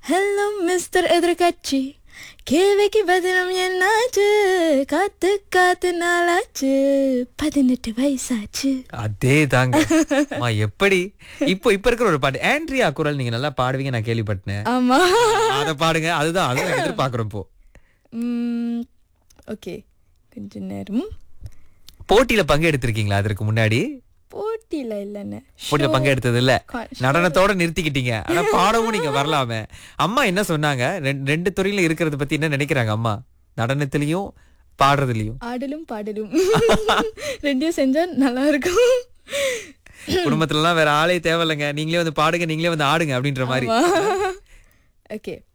hello mister எதிர்கட்சி கேள்விக்கு பதிலும் என்னாச்சு காத்து காத்து நாளாச்சு பதினெட்டு வயசாச்சு அதே தாங்க அம்மா, எப்படி இப்போ இப்ப இருக்கிற ஒரு பாட்டு ஆண்ட்ரியா குரல் நீங்க நல்லா பாடுவீங்க நான் கேள்விப்பட்டேன் ஆமா அத பாடுங்க அதுதான் அதுதான் எதிர்பார்க்கிறோம் இப்போ ஓகே கொஞ்ச நேரம் போட்டியில பங்கு எடுத்திருக்கீங்களா அதற்கு முன்னாடி போட்டியில இல்லைன்னு போட்டியில பங்கு எடுத்தது இல்ல Show- நடனத்தோட நிறுத்திக்கிட்டீங்க ஆனா பாடவும் நீங்க வரலாமே அம்மா என்ன சொன்னாங்க ரெண்டு- ரெண்டு துறையில இருக்கிறத பத்தி என்ன நினைக்கிறாங்க அம்மா நடனத்திலயும் பாடுறதுலயும் ஆடலும் பாடலும் ரெண்டையும் செஞ்சா நல்லா இருக்கும் குடும்பத்துல எல்லாம் வேற ஆளே தேவையில்லைங்க நீங்களே வந்து பாடுங்க நீங்களே வந்து ஆடுங்க அப்படின்ற மாதிரி ஓகே